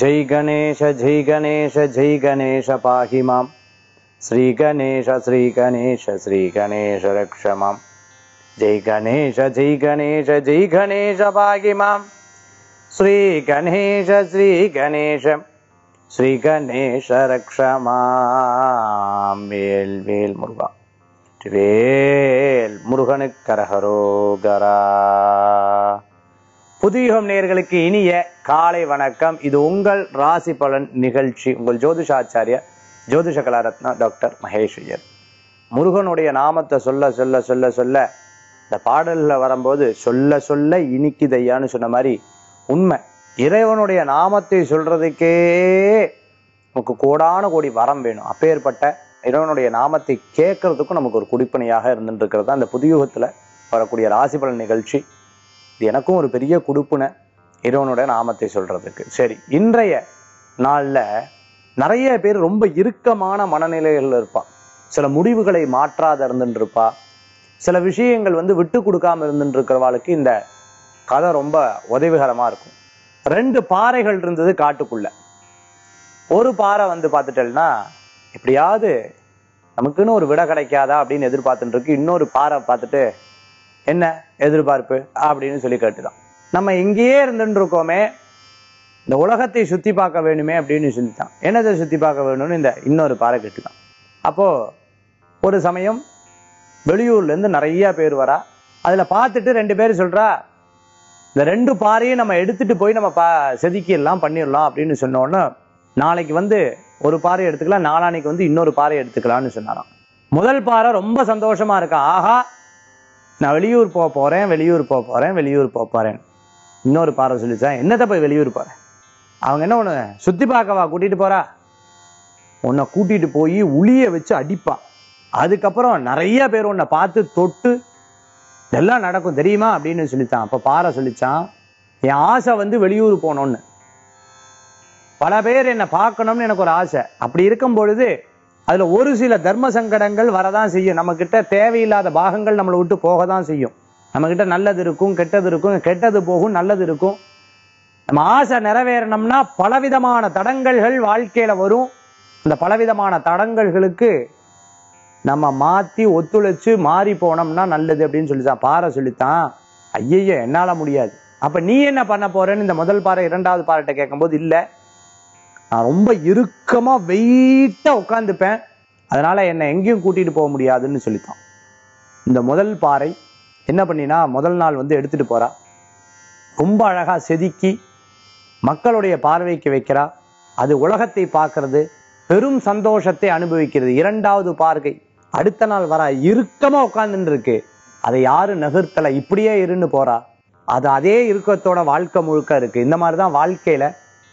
जय गणेश जय गणेश जय गणेश पाहि मां श्रीगणेश श्रीगणेश श्रीगणेश रक्ष मां जय गणेश जय गणेश जय गणेश पाहि मां श्रीगणेश श्रीगणेश श्रीगणेश रक्ष मां வேல் வேல் முருகா வேல் முருகனுக்கரகரோகரா புதியுகம் நேயர்களுக்கு இனிய காலை வணக்கம் இது உங்கள் ராசி பலன் நிகழ்ச்சி உங்கள் ஜோதிஷாச்சாரிய ஜோதிஷ கலாரத்னா டாக்டர் மகேஷ் ஐயர் முருகனுடைய நாமத்தை சொல்ல சொல்ல சொல்ல சொல்ல இந்த பாடல்ல வரும்போது சொல்ல சொல்ல இனிக்குதையான்னு சொன்ன மாதிரி உண்மை இறைவனுடைய நாமத்தை சொல்றதுக்கே நமக்கு கோடான கோடி வரம் வேணும் அப்பேற்பட்ட இறைவனுடைய நாமத்தை கேட்கறதுக்கும் நமக்கு ஒரு குடிப்பனையாக இருந்துட்டு இருக்கிறது தான் இந்த புதியுகத்துல வரக்கூடிய ராசி பலன் நிகழ்ச்சி இது எனக்கும் ஒரு பெரிய குடுப்புன இறைவனுடைய நாமத்தை சொல்றதுக்கு சரி இன்றைய நாள்ல நிறைய பேர் ரொம்ப இறுக்கமான மனநிலைகள்ல இருப்பா சில முடிவுகளை மாற்றாத இருந்துட்டு இருப்பா சில விஷயங்கள் வந்து விட்டு கொடுக்காம இருந்துட்டு இருக்கிறவாளுக்கு இந்த கதை ரொம்ப உதவிகரமா இருக்கும் ரெண்டு பாறைகள் இருந்தது காட்டுக்குள்ள ஒரு பாறை வந்து பார்த்துட்டேன்னா எப்படியாவது நமக்குன்னு ஒரு விடை கிடைக்காதா அப்படின்னு எதிர்பார்த்துட்டு இருக்கு இன்னொரு பாறை பார்த்துட்டு என்ன எதிர்பார்ப்பு அப்படின்னு சொல்லி கேட்டுதான் நம்ம இங்கேயே இருந்துட்டு இருக்கோமே இந்த உலகத்தை சுத்தி பார்க்க வேணுமே அப்படின்னு சொல்லித்தான் என்னதை சுத்தி பார்க்க வேணும்னு இந்த இன்னொரு பாறை கேட்டுதான் அப்போ ஒரு சமயம் வெளியூர்ல இருந்து நிறைய பேர் வரா அதுல பார்த்துட்டு ரெண்டு பேர் சொல்றா இந்த ரெண்டு பாறையும் நம்ம எடுத்துட்டு போய் நம்ம பா செதுக்கிடலாம் பண்ணிடலாம் அப்படின்னு சொன்னோன்னே நாளைக்கு வந்து ஒரு பாறை எடுத்துக்கலாம் நாளானைக்கு வந்து இன்னொரு பாறை எடுத்துக்கலாம்னு சொன்னாராம் முதல் பாறை ரொம்ப சந்தோஷமா இருக்கா ஆஹா நான் வெளியூர் போக போறேன் வெளியூர் போக போறேன் வெளியூர் போக போறேன் இன்னொரு பாறை சொல்லிச்சேன் என்னத்தை போய் வெளியூர் போறேன் அவங்க என்ன ஒண்ணு சுத்தி பார்க்கவா கூட்டிட்டு போறா உன்னை கூட்டிட்டு போய் உளிய வச்சு அடிப்பா அதுக்கப்புறம் நிறைய பேர் உன்னை பார்த்து தொட்டு இதெல்லாம் நடக்கும் தெரியுமா அப்படின்னு சொல்லித்தான் அப்ப பாறை சொல்லிச்சான் என் ஆசை வந்து வெளியூர் போகணும்னு பல பேர் என்னை பார்க்கணும்னு எனக்கு ஒரு ஆசை அப்படி இருக்கும் பொழுது அதுல ஒரு சில தர்ம சங்கடங்கள் வரதான் செய்யும் நம்ம கிட்ட தேவையில்லாத பாகங்கள் நம்மளை விட்டு போக தான் செய்யும் நம்ம கிட்ட நல்லது இருக்கும் கெட்டது இருக்கும் கெட்டது போகும் நல்லது இருக்கும் நம்ம ஆசை நிறைவேறணும்னா பலவிதமான தடங்கல்கள் வாழ்க்கையில வரும் இந்த பலவிதமான தடங்கல்களுக்கு நம்ம மாத்தி ஒத்துழைச்சு மாறி போனோம்னா நல்லது அப்படின்னு சொல்லித்தான் பாறை சொல்லித்தான் ஐயய்ய என்னால முடியாது அப்ப நீ என்ன பண்ண போறேன்னு இந்த முதல் பாறை இரண்டாவது பாறைட்ட கேட்கும்போது இல்ல நான் ரொம்ப இறுக்கமா வெயிட்டா உட்காந்துப்பேன் அதனால என்னை எங்கேயும் கூட்டிட்டு போக முடியாதுன்னு சொல்லித்தான் இந்த முதல் பாறை என்ன பண்ணினா முதல் நாள் வந்து எடுத்துட்டு போறா ரொம்ப அழகா செதுக்கி மக்களுடைய பார்வைக்கு வைக்கிறா அது உலகத்தை பார்க்கிறது பெரும் சந்தோஷத்தை அனுபவிக்கிறது இரண்டாவது பார்வை அடுத்த நாள் வர இறுக்கமா உட்கார்ந்துட்டு இருக்கு அதை யாரும் நகர்த்தல இப்படியே இருன்னு போறா அது அதே இறுக்கத்தோட வாழ்க்கை முழுக்க இருக்கு இந்த மாதிரிதான் வாழ்க்கையில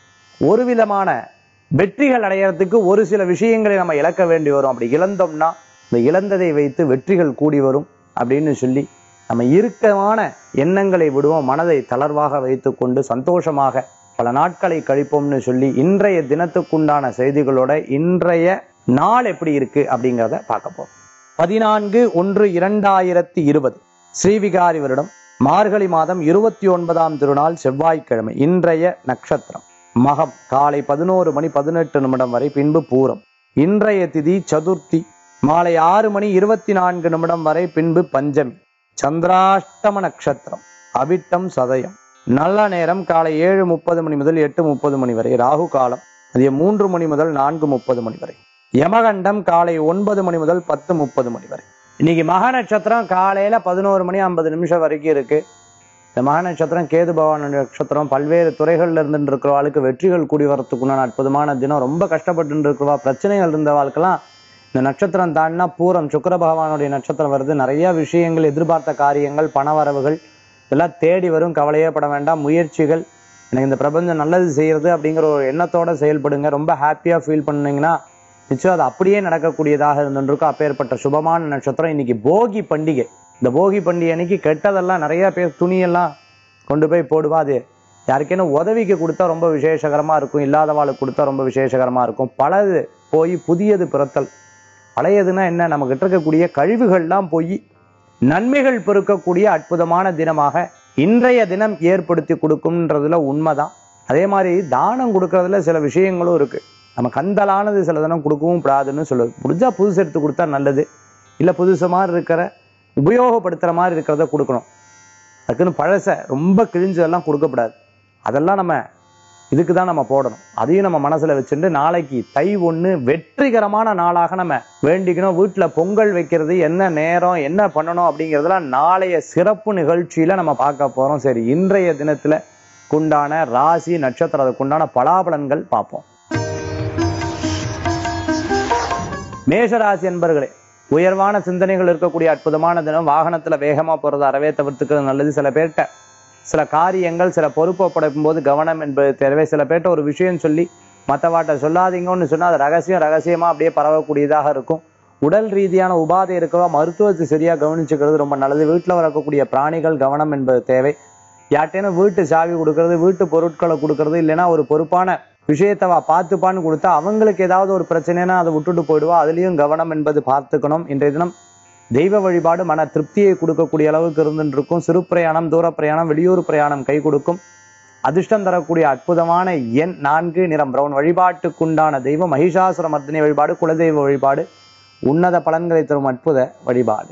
ஒரு விதமான வெற்றிகள் அடையறதுக்கு ஒரு சில விஷயங்களை நம்ம இழக்க வேண்டி வரும் அப்படி இழந்தோம்னா இந்த இழந்ததை வைத்து வெற்றிகள் கூடி வரும் அப்படின்னு சொல்லி நம்ம இறுக்கமான எண்ணங்களை விடுவோம் மனதை தளர்வாக வைத்துக்கொண்டு சந்தோஷமாக பல நாட்களை கழிப்போம்னு சொல்லி இன்றைய தினத்துக்குண்டான செய்திகளோட இன்றைய நாள் எப்படி இருக்கு அப்படிங்கிறத பார்க்க போறோம் பதினான்கு ஒன்று இரண்டாயிரத்தி இருபது ஸ்ரீவிகாரி வருடம் மார்கழி மாதம் இருபத்தி ஒன்பதாம் திருநாள் செவ்வாய்க்கிழமை இன்றைய நட்சத்திரம் மகம் காலை பதினோரு மணி பதினெட்டு நிமிடம் வரை பின்பு பூரம் இன்றைய திதி சதுர்த்தி மாலை ஆறு மணி இருபத்தி நான்கு நிமிடம் வரை பின்பு பஞ்சமி சந்திராஷ்டம நட்சத்திரம் அவிட்டம் சதயம் நல்ல நேரம் காலை ஏழு முப்பது மணி முதல் எட்டு முப்பது மணி வரை ராகு காலம் மதியம் மூன்று மணி முதல் நான்கு முப்பது மணி வரை யமகண்டம் காலை ஒன்பது மணி முதல் பத்து முப்பது மணி வரை இன்னைக்கு மக நட்சத்திரம் காலையில பதினோரு மணி ஐம்பது நிமிஷம் வரைக்கும் இருக்கு இந்த மக நட்சத்திரம் கேது பகவான் நட்சத்திரம் பல்வேறு துறைகள்ல இருந்துட்டு இருக்கிறவாளுக்கு வெற்றிகள் கூடி வரத்துக்குண்டான அற்புதமான தினம் ரொம்ப கஷ்டப்பட்டு இருக்கிறவா பிரச்சனைகள் இருந்தவாளுக்கெல்லாம் இந்த நட்சத்திரம் தாண்டினா பூரம் சுக்கர பகவானுடைய நட்சத்திரம் வருது நிறைய விஷயங்கள் எதிர்பார்த்த காரியங்கள் பண வரவுகள் இதெல்லாம் தேடி வரும் கவலையே பட வேண்டாம் முயற்சிகள் எனக்கு இந்த பிரபஞ்சம் நல்லது செய்யறது அப்படிங்கிற ஒரு எண்ணத்தோட செயல்படுங்க ரொம்ப ஹாப்பியா ஃபீல் பண்ணீங்கன்னா நிச்சயம் அது அப்படியே நடக்கக்கூடியதாக இருந்துருக்கும் அப்பேற்பட்ட சுபமான நட்சத்திரம் இன்னைக்கு போகி பண்டிகை இந்த போகி பண்டிகை அன்னைக்கு கெட்டதெல்லாம் நிறைய பேர் துணியெல்லாம் கொண்டு போய் போடுவா அது யாருக்கேனும் உதவிக்கு கொடுத்தா ரொம்ப விசேஷகரமா இருக்கும் இல்லாதவாளுக்கு கொடுத்தா ரொம்ப விசேஷகரமா இருக்கும் பழது போய் புதியது பிறத்தல் பழையதுன்னா என்ன நம்ம கிட்ட இருக்கக்கூடிய கழிவுகள்லாம் போய் நன்மைகள் பெருக்கக்கூடிய அற்புதமான தினமாக இன்றைய தினம் ஏற்படுத்தி கொடுக்கும்ன்றதுல உண்மைதான் அதே மாதிரி தானம் கொடுக்கறதுல சில விஷயங்களும் இருக்கு நம்ம கந்தலானது சில தானம் கொடுக்கவும் கூடாதுன்னு சொல்லுது முடிஞ்சா புதுசு எடுத்து கொடுத்தா நல்லது இல்லை புதுசு மாதிரி இருக்கிற உபயோகப்படுத்துகிற மாதிரி இருக்கிறத கொடுக்கணும் அதுக்குன்னு பழச ரொம்ப கிழிஞ்சதெல்லாம் கொடுக்கக்கூடாது அதெல்லாம் நம்ம இதுக்கு தான் நம்ம போடணும் அதையும் நம்ம மனசுல வச்சுட்டு நாளைக்கு தை ஒண்ணு வெற்றிகரமான நாளாக நம்ம வேண்டிக்கணும் வீட்டுல பொங்கல் வைக்கிறது என்ன நேரம் என்ன பண்ணணும் அப்படிங்கிறதுலாம் நாளைய சிறப்பு நிகழ்ச்சியில நம்ம பார்க்க போறோம் சரி இன்றைய தினத்துல குண்டான ராசி நட்சத்திரத்துக்கு உண்டான பலாபலன்கள் பார்ப்போம் மேஷராசி என்பர்களே உயர்வான சிந்தனைகள் இருக்கக்கூடிய அற்புதமான தினம் வாகனத்துல வேகமா போறது அறவே தவிர்த்துக்கிறது நல்லது சில பேர்கிட்ட சில காரியங்கள் சில பொறுப்பு ஒப்படைக்கும் போது கவனம் என்பது தேவை சில பேர்கிட்ட ஒரு விஷயம் சொல்லி மற்றவாட்ட சொல்லாதீங்கன்னு சொன்னா அது ரகசியம் ரகசியமா அப்படியே பரவக்கூடியதாக இருக்கும் உடல் ரீதியான உபாதை இருக்கவா மருத்துவத்தை சரியா கவனிச்சுக்கிறது ரொம்ப நல்லது வீட்டில் வரக்கூடிய பிராணிகள் கவனம் என்பது தேவை யார்ட்டேனும் வீட்டு சாவி கொடுக்கறது வீட்டு பொருட்களை கொடுக்கறது இல்லைன்னா ஒரு பொறுப்பான விஷயத்தவா பார்த்துப்பான்னு கொடுத்தா அவங்களுக்கு ஏதாவது ஒரு பிரச்சனைனா அதை விட்டுட்டு போயிடுவா அதுலயும் கவனம் என்பது பார்த்துக்கணும் இன்றைய தினம் தெய்வ வழிபாடு மன திருப்தியை கொடுக்கக்கூடிய அளவுக்கு இருந்துட்டு இருக்கும் சிறு பிரயாணம் தூர பிரயாணம் வெளியூர் பிரயாணம் கை கொடுக்கும் அதிர்ஷ்டம் தரக்கூடிய அற்புதமான எண் நான்கு நிறம் பிரவுன் வழிபாட்டுக்குண்டான தெய்வம் மகிஷாசுர மர்தினி வழிபாடு குலதெய்வ வழிபாடு உன்னத பலன்களை தரும் அற்புத வழிபாடு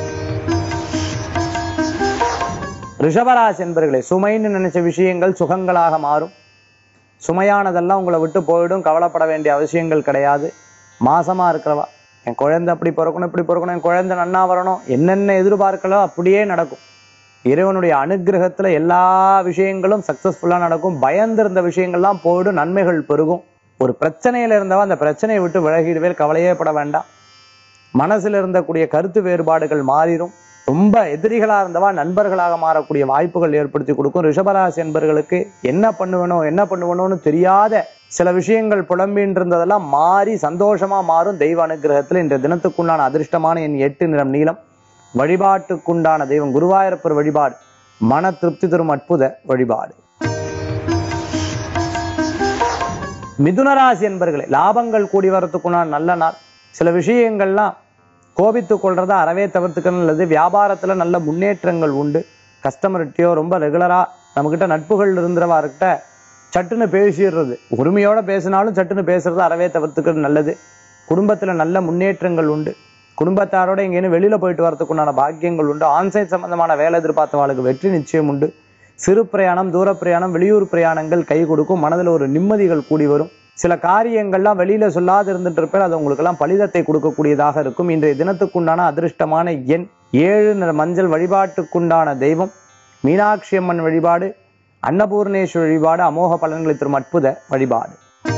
ரிஷபராசி என்பர்களே சுமைன்னு நினைச்ச விஷயங்கள் சுகங்களாக மாறும் சுமையானதெல்லாம் உங்களை விட்டு போயிடும் கவலைப்பட வேண்டிய அவசியங்கள் கிடையாது மாசமா இருக்கிறவா என் குழந்தை அப்படி பிறக்கணும் இப்படி பிறக்கணும் என் குழந்தை நன்னா வரணும் என்னென்ன எதிர்பார்க்கலோ அப்படியே நடக்கும் இறைவனுடைய அனுகிரகத்துல எல்லா விஷயங்களும் சக்சஸ்ஃபுல்லா நடக்கும் பயந்திருந்த விஷயங்கள்லாம் போயிடும் நன்மைகள் பெருகும் ஒரு பிரச்சனையில இருந்தவா அந்த பிரச்சனையை விட்டு விலகிடுவே கவலையே பட வேண்டாம் மனசுல இருந்தக்கூடிய கருத்து வேறுபாடுகள் மாறிடும் ரொம்ப எதிரிகளா இருந்தவா நண்பர்களாக மாறக்கூடிய வாய்ப்புகள் ஏற்படுத்தி கொடுக்கும் ரிஷபராசி என்பர்களுக்கு என்ன பண்ணுவனோ என்ன பண்ணுவனோன்னு தெரியாத சில விஷயங்கள் புலம்பின்னு இருந்ததெல்லாம் மாறி சந்தோஷமா மாறும் தெய்வ அனுகிரகத்துல இந்த தினத்துக்குண்டான அதிர்ஷ்டமான என் எட்டு நிறம் நீளம் வழிபாட்டுக்குண்டான தெய்வம் குருவாயூரப்பர் வழிபாடு மன திருப்தி தரும் அற்புத வழிபாடு மிதுனராசி என்பர்களே லாபங்கள் கூடி வரத்துக்குண்டான நல்ல நாள் சில விஷயங்கள்லாம் கோபித்துக் கொள்றத அறவே தவிர்த்துக்கணும் நல்லது வியாபாரத்துல நல்ல முன்னேற்றங்கள் உண்டு கஸ்டமர்கிட்டயோ ரொம்ப ரெகுலரா நம்மகிட்ட நட்புகள் இருந்துறவார்கிட்ட சட்டுன்னு பேசிடுறது உரிமையோட பேசினாலும் சட்டுன்னு பேசுறது அறவே தவிர்த்துக்கிறது நல்லது குடும்பத்துல நல்ல முன்னேற்றங்கள் உண்டு குடும்பத்தாரோட எங்கேயும் வெளியில போயிட்டு வரதுக்குண்டான பாக்கியங்கள் உண்டு ஆன்சைட் சம்பந்தமான வேலை எதிர்பார்த்தவாளுக்கு வெற்றி நிச்சயம் உண்டு சிறு பிரயாணம் தூர பிரயாணம் வெளியூர் பிரயாணங்கள் கை கொடுக்கும் மனதில் ஒரு நிம்மதிகள் கூடி வரும் சில காரியங்கள்லாம் வெளியில சொல்லாது இருந்துட்டு இருப்பேன் அது உங்களுக்கு எல்லாம் பலிதத்தை கொடுக்கக்கூடியதாக இருக்கும் இன்றைய தினத்துக்குண்டான அதிர்ஷ்டமான எண் ஏழு நிற மஞ்சள் வழிபாட்டுக்குண்டான தெய்வம் மீனாட்சி அம்மன் வழிபாடு அன்னபூர்ணேஸ்வரி வழிபாடு அமோக பலன்களை தரும் அற்புத வழிபாடு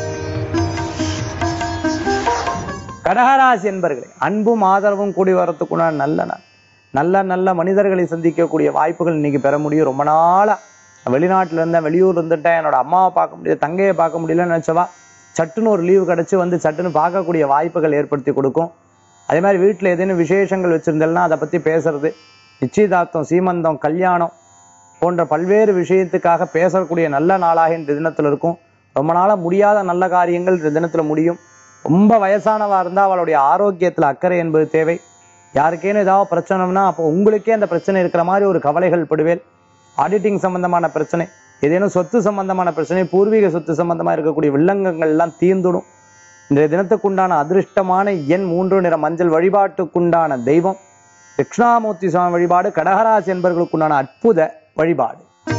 கடகராசி என்பர்களே அன்பும் ஆதரவும் கூடி வரத்துக்குண்டான நல்ல நாள் நல்ல நல்ல மனிதர்களை சந்திக்கக்கூடிய வாய்ப்புகள் இன்னைக்கு பெற முடியும் ரொம்ப நாளா வெளிநாட்டுல இருந்தேன் வெளியூர்ல இருந்துட்டேன் என்னோட அம்மாவை பார்க்க முடியல தங்கையை பார்க்க முடியலன்னு நினைச்சவா சட்டுன்னு ஒரு லீவு கிடைச்சு வந்து சட்டுன்னு பார்க்கக்கூடிய வாய்ப்புகள் ஏற்படுத்தி கொடுக்கும் அதே மாதிரி வீட்டில் ஏதேனும் விசேஷங்கள் வச்சிருந்தேன்னா அதை பத்தி பேசுறது நிச்சயதார்த்தம் சீமந்தம் கல்யாணம் போன்ற பல்வேறு விஷயத்துக்காக பேசக்கூடிய நல்ல நாளாக இந்த தினத்துல இருக்கும் ரொம்ப நாளா முடியாத நல்ல காரியங்கள் இந்த தினத்துல முடியும் ரொம்ப வயசானவா இருந்தா அவளுடைய ஆரோக்கியத்துல அக்கறை என்பது தேவை யாருக்கேனும் ஏதாவது பிரச்சனைனா அப்போ உங்களுக்கே அந்த பிரச்சனை இருக்கிற மாதிரி ஒரு கவலைகள் படுவேல் ஆடிட்டிங் சம்பந்தமான பிரச்சனை ஏதேனும் சொத்து சம்பந்தமான பிரச்சனை பூர்வீக சொத்து சம்பந்தமா இருக்கக்கூடிய வில்லங்கங்கள் எல்லாம் தீர்ந்துடும் இன்றைய தினத்துக்குண்டான அதிர்ஷ்டமான எண் மூன்று நிற மஞ்சள் வழிபாட்டுக்குண்டான தெய்வம் தட்சிணாமூர்த்தி சுவாமி வழிபாடு கடகராசி என்பவர்களுக்குண்டான அற்புத வழிபாடு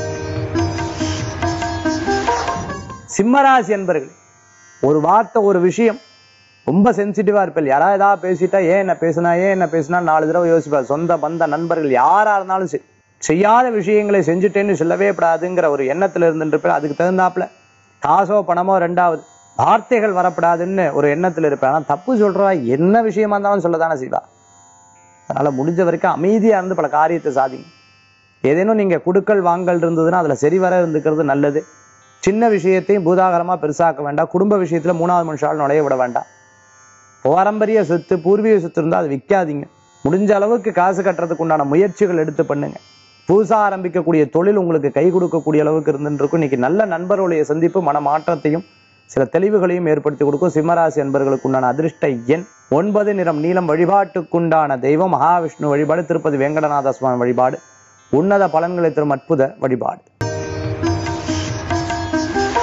சிம்மராசி என்பர்கள் ஒரு வார்த்தை ஒரு விஷயம் ரொம்ப சென்சிட்டிவா இருப்பேன் யாராவது ஏதாவது பேசிட்டா ஏன் என்ன பேசுனா ஏன் என்ன பேசுனா நாலு தடவை யோசிப்பார் சொந்த பந்த நண்பர்கள் யாரா இருந்தாலும் சரி செய்யாத விஷயங்களை செஞ்சுட்டேன்னு சொல்லவே கூடாதுங்கிற ஒரு எண்ணத்துல இருந்துட்டு அதுக்கு தகுந்தாப்புல காசோ பணமோ ரெண்டாவது வார்த்தைகள் வரப்படாதுன்னு ஒரு எண்ணத்துல இருப்பேன் ஆனா தப்பு சொல்றா என்ன விஷயமா இருந்தாலும் சொல்லதானே செய்வா அதனால முடிஞ்ச வரைக்கும் அமைதியா இருந்து பல காரியத்தை சாதிங்க ஏதேனும் நீங்க குடுக்கல் வாங்கல் இருந்ததுன்னா அதுல சரிவர இருந்துக்கிறது நல்லது சின்ன விஷயத்தையும் பூதாகரமா பெருசாக்க வேண்டாம் குடும்ப விஷயத்துல மூணாவது மனுஷால் நுழைய விட வேண்டாம் பாரம்பரிய சொத்து பூர்வீக சொத்து இருந்தால் அதை விற்காதீங்க முடிஞ்ச அளவுக்கு காசு கட்டுறதுக்கு உண்டான முயற்சிகள் எடுத்து பண்ணுங்க புதுசா ஆரம்பிக்கக்கூடிய தொழில் உங்களுக்கு கை கொடுக்கக்கூடிய அளவுக்கு இருந்துட்டு இருக்கும் இன்னைக்கு நல்ல நண்பர்களுடைய சந்திப்பு மன மாற்றத்தையும் சில தெளிவுகளையும் ஏற்படுத்தி கொடுக்கும் சிம்மராசி என்பர்களுக்கு உண்டான அதிர்ஷ்ட எண் ஒன்பது நிறம் நீளம் வழிபாட்டுக்குண்டான தெய்வம் மகாவிஷ்ணு வழிபாடு திருப்பதி வெங்கடநாத சுவாமி வழிபாடு உன்னத பலன்களை தரும் அற்புத வழிபாடு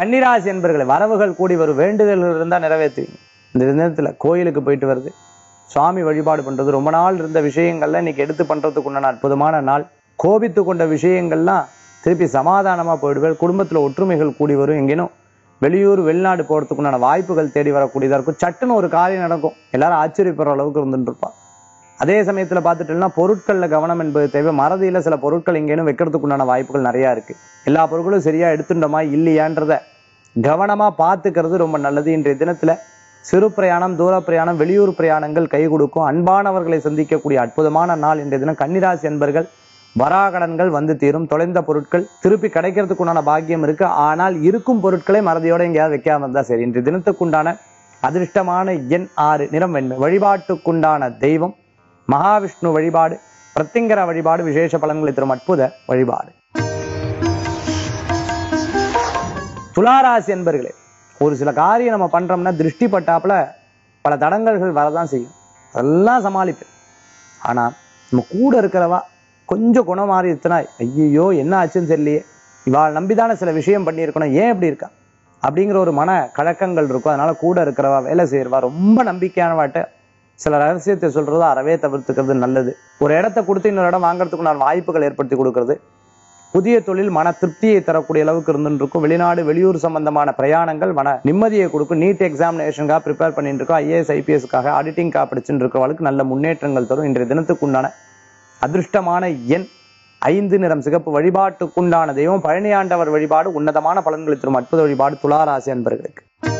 கன்னிராசி என்பர்களை வரவுகள் கூடி வரும் வேண்டுதல்கள் இருந்தா நிறைவேற்றுவீங்க இந்த தினத்துல கோயிலுக்கு போயிட்டு வருது சுவாமி வழிபாடு பண்றது ரொம்ப நாள் இருந்த விஷயங்கள்ல இன்னைக்கு எடுத்து பண்றதுக்கு உண்டான அற்புதமான நாள் கோபித்து கொண்ட விஷயங்கள்லாம் திருப்பி சமாதானமா போயிடுவேன் குடும்பத்துல ஒற்றுமைகள் கூடி வரும் எங்கேனும் வெளியூர் வெளிநாடு போறதுக்குண்டான வாய்ப்புகள் தேடி வரக்கூடியதா இருக்கும் சட்டுன்னு ஒரு காரியம் நடக்கும் எல்லாரும் ஆச்சரியப்படுற அளவுக்கு இருந்துட்டு இருப்பா அதே சமயத்துல பார்த்துட்டோம்னா பொருட்கள்ல கவனம் என்பது தேவை மறதியில சில பொருட்கள் எங்கேனும் வைக்கிறதுக்கு உண்டான வாய்ப்புகள் நிறைய இருக்கு எல்லா பொருட்களும் சரியா எடுத்துட்டோமா இல்லையான்றத கவனமா பார்த்துக்கிறது ரொம்ப நல்லது இன்றைய தினத்துல சிறு பிரயாணம் தூர பிரயாணம் வெளியூர் பிரயாணங்கள் கை கொடுக்கும் அன்பானவர்களை சந்திக்கக்கூடிய அற்புதமான நாள் இன்றைய தினம் கன்னிராசி என்பர்கள் வராகடன்கள் வந்து தீரும் தொலைந்த பொருட்கள் திருப்பி கிடைக்கிறதுக்கு உண்டான பாக்கியம் இருக்கு ஆனால் இருக்கும் பொருட்களை மறதியோட எங்கேயாவது வைக்காம இருந்தா சரி இன்றைய தினத்துக்குண்டான அதிர்ஷ்டமான எண் ஆறு நிறம் வெண்மை வழிபாட்டுக்குண்டான தெய்வம் மகாவிஷ்ணு வழிபாடு பிரத்திங்கர வழிபாடு விசேஷ பலன்களை தரும் அற்புத வழிபாடு துளாராசி என்பர்களே ஒரு சில காரியம் நம்ம பண்றோம்னா திருஷ்டி பட்டாப்புல பல தடங்கல்கள் வரதான் செய்யும் அதெல்லாம் சமாளிப்பேன் ஆனா நம்ம கூட இருக்கிறவா கொஞ்சம் குணம் மாறி இருத்தினாய் ஐயோ என்ன ஆச்சுன்னு தெரியலையே இவாள் நம்பிதானே சில விஷயம் பண்ணியிருக்கணும் ஏன் இப்படி இருக்கா அப்படிங்கிற ஒரு மன கழக்கங்கள் இருக்கும் அதனால கூட இருக்கிறவா வேலை செய்யறவா ரொம்ப நம்பிக்கையானவாட்ட சில ரகசியத்தை சொல்றதோ அறவே தவிர்த்துக்கிறது நல்லது ஒரு இடத்த கொடுத்து இன்னொரு இடம் வாங்குறதுக்கு நான் வாய்ப்புகள் ஏற்படுத்தி கொடுக்கறது புதிய தொழில் மன திருப்தியை தரக்கூடிய அளவுக்கு இருந்துட்டு இருக்கும் வெளிநாடு வெளியூர் சம்பந்தமான பிரயாணங்கள் மன நிம்மதியை கொடுக்கும் நீட் எக்ஸாமினேஷனுக்காக ப்ரிப்பேர் பண்ணிட்டு இருக்கோம் ஐஏஎஸ் ஐபிஎஸ்க்காக ஆடிட்டிங்காக படிச்சுட்டு இருக்கிறவங்களுக்கு நல்ல முன்னேற்றங்கள் தரும் இன்றைய தினத்துக்குண்டான அதிர்ஷ்டமான எண் ஐந்து நிறம் சிகப்பு வழிபாட்டுக்குண்டான தெய்வம் பழனியாண்டவர் வழிபாடு உன்னதமான பலன்களை தரும் அற்புத வழிபாடு துளாராசி அன்பர்களுக்கு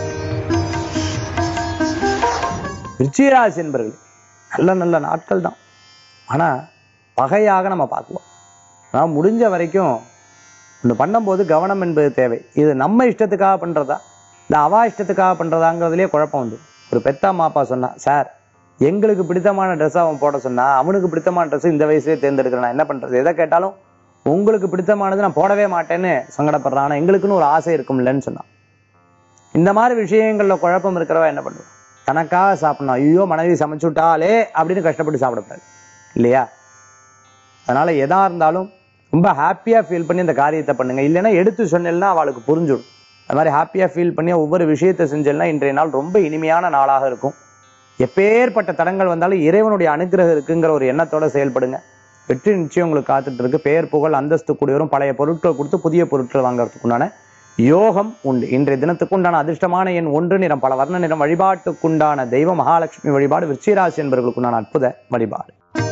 விருச்சிகராசி என்பர்கள் நல்ல நல்ல நாட்கள் தான் ஆனா பகையாக நம்ம பார்க்குவோம் ஆனால் முடிஞ்ச வரைக்கும் ஒன்று பண்ணும்போது கவனம் என்பது தேவை இது நம்ம இஷ்டத்துக்காக பண்றதா இல்லை அவா இஷ்டத்துக்காக பண்றதாங்கிறதுலயே குழப்பம் வந்து ஒரு பெத்த அம்மா அப்பா சொன்னா சார் எங்களுக்கு பிடித்தமான ட்ரெஸ் அவன் போட சொன்னா அவனுக்கு பிடித்தமான ட்ரெஸ் இந்த வயசுலயே தேர்ந்தெடுக்கிறேன் நான் என்ன பண்றது எதை கேட்டாலும் உங்களுக்கு பிடித்தமானது நான் போடவே மாட்டேன்னு சங்கடப்படுறான் ஆனா எங்களுக்குன்னு ஒரு ஆசை இருக்கும்லன்னு சொன்னான் இந்த மாதிரி விஷயங்கள்ல குழப்பம் இருக்கிறவ என்ன பண்ணுவா தனக்காக சாப்பிடணும் ஐயோ மனைவி சமைச்சு விட்டாலே அப்படின்னு கஷ்டப்பட்டு சாப்பிடக்கூடாது இல்லையா அதனால எதா இருந்தாலும் ரொம்ப ஹாப்பியா ஃபீல் பண்ணி இந்த காரியத்தை பண்ணுங்க இல்லைன்னா எடுத்து சொன்னேன்னா அவளுக்கு புரிஞ்சிடும் அது மாதிரி ஹாப்பியா ஃபீல் பண்ணி ஒவ்வொரு விஷயத்தை செஞ்சேன்னா இன்றைய நாள் ரொம்ப இனிமையான நாளாக இருக்கும் எப்பேற்பட்ட தடங்கள் வந்தாலும் இறைவனுடைய அனுக்கிரகம் இருக்குங்கிற ஒரு எண்ணத்தோட செயல்படுங்க வெற்றி நிச்சயம் உங்களுக்கு காத்துட்டு இருக்கு பெயர் புகழ் அந்தஸ்து கூடியவரும் பழைய பொருட்கள் கொடுத்து புதிய பொருட்கள் வாங்குறதுக்குண்டான யோகம் உண்டு இன்றைய தினத்துக்குண்டான அதிர்ஷ்டமான எண் ஒன்று நிறம் பல வர்ண நிறம் வழிபாட்டுக்குண்டான தெய்வ மகாலட்சுமி வழிபாடு விருச்சிகராசி என்பவர்களுக்குண்டான அற்புத வழிபாடு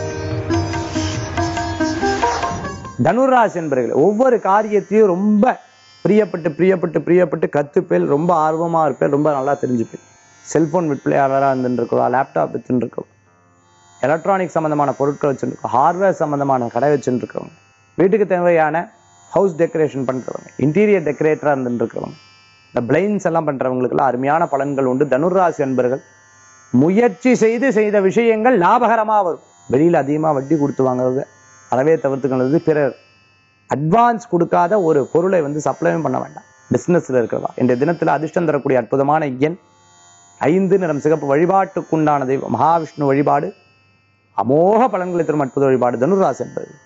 தனுராசி என்பவர்கள் ஒவ்வொரு காரியத்தையும் ரொம்ப பிரியப்பட்டு பிரியப்பட்டு பிரியப்பட்டு கத்துப்பேல் ரொம்ப ஆர்வமா இருப்பேன் ரொம்ப நல்லா தெரிஞ்சுப்பேன் செல்போன் விற்பனையாளராக இருந்துருக்கிறோம் லேப்டாப் வச்சுருக்கோம் எலக்ட்ரானிக் சம்பந்தமான பொருட்கள் வச்சுருக்கோம் ஹார்ட்வேர் சம்பந்தமான கடை வச்சுருக்கிறவங்க வீட்டுக்கு தேவையான ஹவுஸ் டெக்கரேஷன் பண்றவங்க இன்டீரியர் டெக்கரேட்டராக இருந்துருக்கிறவங்க இந்த பிளைன்ஸ் எல்லாம் பண்றவங்களுக்கெல்லாம் அருமையான பலன்கள் உண்டு தனுராசி என்பர்கள் முயற்சி செய்து செய்த விஷயங்கள் லாபகரமா வரும் வெளியில அதிகமா வட்டி கொடுத்து வாங்குறது அறவே தவிர்த்துக்கிறது பிறர் அட்வான்ஸ் கொடுக்காத ஒரு பொருளை வந்து சப்ளையும் பண்ண வேண்டாம் பிசினஸ்ல இருக்கிறதா இன்றைய தினத்துல அதிர்ஷ்டம் தரக்கூடிய அற்புதமான எண் ஐந்து நிறம் சிகப்பு வழிபாட்டுக்குண்டான தெய்வம் மகாவிஷ்ணு வழிபாடு அமோக பலன்களை தரும் அற்புத வழிபாடு தனுராசி என்பதற்கு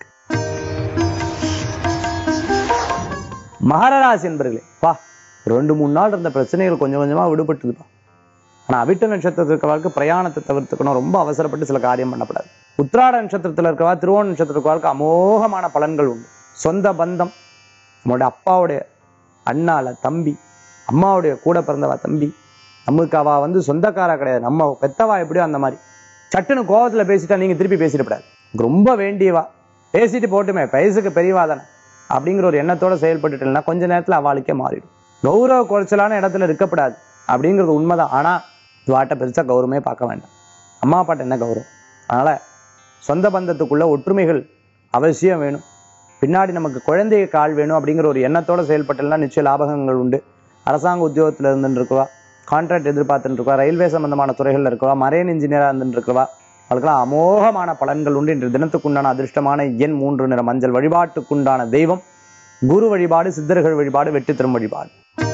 மகர ராசி என்பர்களே பா ரெண்டு மூணு நாள் இருந்த பிரச்சனைகள் கொஞ்சம் கொஞ்சமா விடுபட்டுதுப்பா ஆனா அவிட்ட நட்சத்திரத்தில் இருக்கிறவர்களுக்கு பிரயாணத்தை தவிர்த்துக்கணும் ரொம்ப அவசரப்பட்டு சில காரியம் பண்ணக்கூடாது உத்திராட நட்சத்திரத்துல இருக்கிறவா திருவோண நட்சத்திரத்துக்கு அமோகமான பலன்கள் உண்டு சொந்த பந்தம் நம்மளுடைய அப்பாவுடைய அண்ணால தம்பி அம்மாவுடைய கூட பிறந்தவா தம்பி நமக்கு அவ வந்து சொந்தக்காரா கிடையாது நம்ம பெத்தவா எப்படியோ அந்த மாதிரி சட்டுன்னு கோவத்துல பேசிட்டா நீங்க திருப்பி பேசிடக்கூடாது ரொம்ப வேண்டியவா பேசிட்டு போட்டுமே வயசுக்கு பெரியவா தானே அப்படிங்கிற ஒரு எண்ணத்தோட செயல்பட்டுட்டா கொஞ்ச நேரத்துல அவளுக்கே மாறிடும் கௌரவ குறைச்சலான இடத்துல இருக்கப்படாது அப்படிங்கிறது உண்மைதான் ஆனா இவாட்ட பெருசா கௌரவமே பார்க்க வேண்டாம் அம்மா அப்பாட்ட என்ன கௌரவம் அதனால சொந்த பந்தத்துக்குள்ள ஒற்றுமைகள் அவசியம் வேணும் பின்னாடி நமக்கு குழந்தைய கால் வேணும் அப்படிங்கிற ஒரு எண்ணத்தோட செயல்பட்டெல்லாம் நிச்சய லாபகங்கள் உண்டு அரசாங்க உத்தியோகத்துல இருந்துட்டு இருக்கவா கான்ட்ராக்ட் எதிர்பார்த்துட்டு இருக்கவா ரயில்வே சம்பந்தமான துறைகள்ல இருக்கவா மரைன் இன்ஜினியரா இருந்துட்டு இருக்கவா அவளுக்கெல்லாம் அமோகமான பலன்கள் உண்டு இன்று தினத்துக்குண்டான அதிர்ஷ்டமான எண் மூன்று நிற மஞ்சள் வழிபாட்டுக்குண்டான தெய்வம் குரு வழிபாடு சித்தர்கள் வழிபாடு வெற்றி தரும் வழிபாடு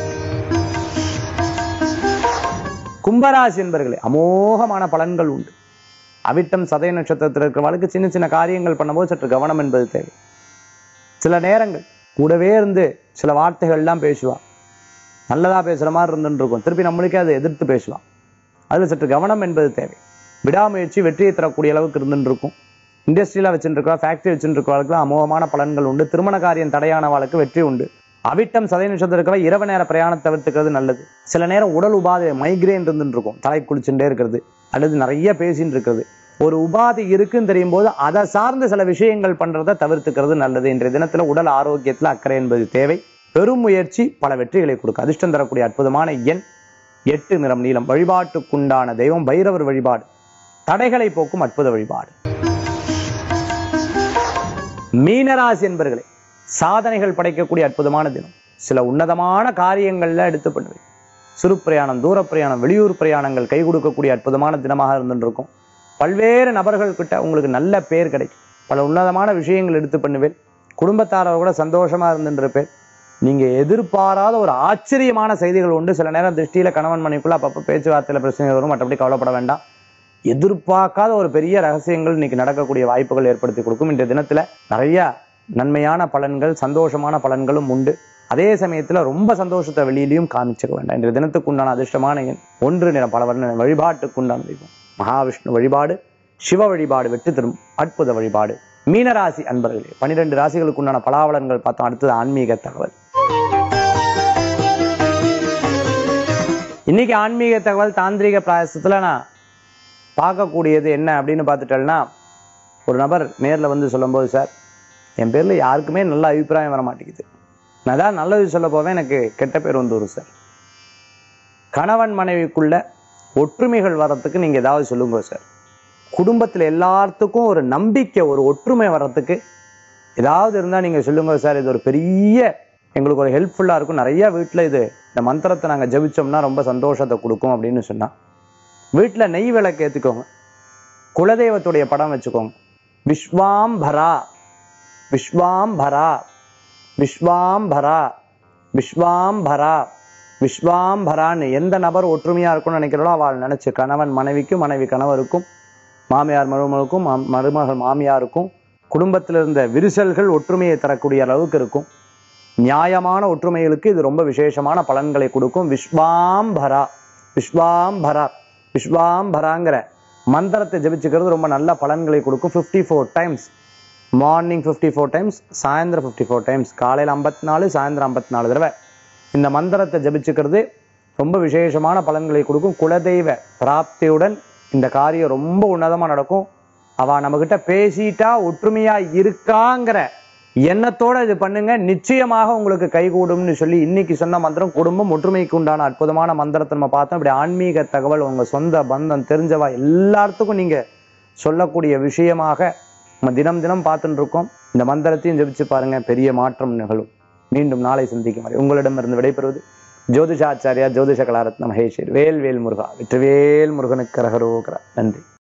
கும்பராசி என்பர்களே அமோகமான பலன்கள் உண்டு அவிட்டம் சதய நட்சத்திரத்தில் இருக்கிறவளுக்கு சின்ன சின்ன காரியங்கள் பண்ணும்போது சற்று கவனம் என்பது தேவை சில நேரங்கள் கூடவே இருந்து சில வார்த்தைகள் எல்லாம் பேசுவா நல்லதா பேசுற மாதிரி இருந்துட்டு இருக்கும் திருப்பி நம்மளுக்கே அதை எதிர்த்து பேசலாம் அதுல சற்று கவனம் என்பது தேவை விடாமுயற்சி வெற்றியை தரக்கூடிய அளவுக்கு இருந்துட்டு இருக்கும் இண்டஸ்ட்ரியில வச்சுட்டு இருக்கா ஃபேக்டரி வச்சுட்டு இருக்கவர்களுக்கு அமோகமான பலன்கள் உண்டு திருமண காரியம் தடையானவாளுக்கு வெற்றி உண்டு அவிட்டம் சதய நட்சத்திரம் இருக்கிற இரவு நேர பிரயாணம் தவிர்த்துக்கிறது நல்லது சில நேரம் உடல் உபாதை மைக்ரேன் இருந்துட்டு இருக்கும் தலை குளிச்சுட்டே இருக்கிறது அல்லது நிறைய பேசிட்டு இருக்கிறது ஒரு உபாதை இருக்குன்னு தெரியும் போது அதை சார்ந்த சில விஷயங்கள் பண்றதை தவிர்த்துக்கிறது நல்லது இன்றைய தினத்துல உடல் ஆரோக்கியத்துல அக்கறை என்பது தேவை பெரும் முயற்சி பல வெற்றிகளை கொடுக்கும் அதிர்ஷ்டம் தரக்கூடிய அற்புதமான எண் எட்டு நிறம் நீளம் வழிபாட்டுக்குண்டான தெய்வம் பைரவர் வழிபாடு தடைகளை போக்கும் அற்புத வழிபாடு மீனராசி என்பர்களே சாதனைகள் படைக்கக்கூடிய அற்புதமான தினம் சில உன்னதமான காரியங்கள்ல எடுத்து பண்ணுவேன் சிறு பிரயாணம் தூர பிரயாணம் வெளியூர் பிரயாணங்கள் கை கொடுக்கக்கூடிய அற்புதமான தினமாக இருந்துட்டு இருக்கும் பல்வேறு நபர்கள் கிட்ட உங்களுக்கு நல்ல பேர் கிடைக்கும் பல உன்னதமான விஷயங்கள் எடுத்து பண்ணுவேன் குடும்பத்தாரோட கூட சந்தோஷமா இருந்துட்டு இருப்பேன் நீங்க எதிர்பாராத ஒரு ஆச்சரியமான செய்திகள் உண்டு சில நேரம் திருஷ்டியில கணவன் மனைக்குள்ள அப்பப்போ பேச்சுவார்த்தையில பிரச்சனை வரும் மற்றபடி கவலைப்பட வேண்டாம் எதிர்பார்க்காத ஒரு பெரிய ரகசியங்கள் இன்னைக்கு நடக்கக்கூடிய வாய்ப்புகள் ஏற்படுத்தி கொடுக்கும் இன்றைய தினத்துல நிறைய நன்மையான பலன்கள் சந்தோஷமான பலன்களும் உண்டு அதே சமயத்துல ரொம்ப சந்தோஷத்தை வெளியிலையும் காமிச்சுக்க வேண்டாம் இன்றைய தினத்துக்கு உண்டான அதிர்ஷ்டமான எண் ஒன்று நிறம் பல வர்ண வழிபாட்டுக்கு உண்டான தெய்வம் மகாவிஷ்ணு வழிபாடு சிவ வழிபாடு வெற்றி தரும் அற்புத வழிபாடு மீனராசி அன்பர்களே பனிரெண்டு ராசிகளுக்கு உண்டான பலாவலன்கள் பார்த்தோம் அடுத்தது ஆன்மீக தகவல் இன்னைக்கு ஆன்மீக தகவல் தாந்திரிக பிராயசத்துல நான் பார்க்கக்கூடியது என்ன அப்படின்னு பார்த்துட்டேன்னா ஒரு நபர் நேர்ல வந்து சொல்லும்போது சார் என் பேர்ல யாருக்குமே நல்ல அபிப்பிராயம் வர மாட்டேங்குது நான் தான் நல்லது சொல்ல போவேன் எனக்கு கெட்ட பேர் வந்து வரும் சார் கணவன் மனைவிக்குள்ள ஒற்றுமைகள் வர்றதுக்கு நீங்க ஏதாவது சொல்லுங்க சார் குடும்பத்துல எல்லாத்துக்கும் ஒரு நம்பிக்கை ஒரு ஒற்றுமை வர்றதுக்கு ஏதாவது இருந்தா நீங்க சொல்லுங்க சார் இது ஒரு பெரிய எங்களுக்கு ஒரு ஹெல்ப்ஃபுல்லா இருக்கும் நிறைய வீட்டுல இது இந்த மந்திரத்தை நாங்க ஜெபிச்சோம்னா ரொம்ப சந்தோஷத்தை கொடுக்கும் அப்படின்னு சொன்னா வீட்டுல நெய் விளக்கு ஏத்துக்கோங்க குலதெய்வத்துடைய படம் வச்சுக்கோங்க விஸ்வாம்பரா விஸ்வாம்பரா விஸ்வாம்பரா விஸ்வாம்பரா விஸ்வாம்பரான்னு எந்த நபர் ஒற்றுமையா இருக்கும்னு நினைக்கிறாளோ அவள் நினைச்சு கணவன் மனைவிக்கும் மனைவி கணவருக்கும் மாமியார் மருமகளுக்கும் மா- மருமகள் மாமியாருக்கும் குடும்பத்தில் இருந்த விரிசல்கள் ஒற்றுமையை தரக்கூடிய அளவுக்கு இருக்கும் நியாயமான ஒற்றுமைகளுக்கு இது ரொம்ப விசேஷமான பலன்களை கொடுக்கும் விஸ்வாம்பரா விஸ்வாம்பரா விஸ்வாம்பராங்கிற மந்திரத்தை ஜெபிச்சுக்கிறது ரொம்ப நல்ல பலன்களை கொடுக்கும் 54 four times morning 54 four times சாயந்தரம் 54 ஃபோர் டைம்ஸ் காலையில் ஐம்பத்தி நாலு சாயந்தரம் ஐம்பத்தி நாலு தடவை இந்த மந்திரத்தை ஜெபிச்சுக்கிறது ரொம்ப விசேஷமான பலன்களை கொடுக்கும் குலதெய்வ பிராப்தியுடன் இந்த காரியம் ரொம்ப உன்னதமா நடக்கும் அவ நம்மகிட்ட பேசிட்டா ஒற்றுமையா இருக்காங்கிற எண்ணத்தோட இது பண்ணுங்க நிச்சயமாக உங்களுக்கு கைகூடும்னு சொல்லி இன்னைக்கு சொன்ன மந்திரம் குடும்பம் ஒற்றுமைக்கு உண்டான அற்புதமான மந்திரத்தை நம்ம பார்த்தோம் இப்படி ஆன்மீக தகவல் உங்க சொந்த பந்தம் தெரிஞ்சவா எல்லாத்துக்கும் நீங்க சொல்லக்கூடிய விஷயமாக நம்ம தினம் தினம் பார்த்துட்டு இருக்கோம் இந்த மந்திரத்தையும் ஜெபிச்சு பாருங்க பெரிய மாற்றம் நிகழும் மீண்டும் நாளை சந்திக்கும் வரை உங்களிடமிருந்து விடைபெறுவது ஜோதிஷாச்சாரியா ஜோதிஷ கலாரத்ன மகேஸ்வர் வேல் வேல் முருகா வெற்றிவேல் முருகனுக்கு கரகரோகரா நன்றி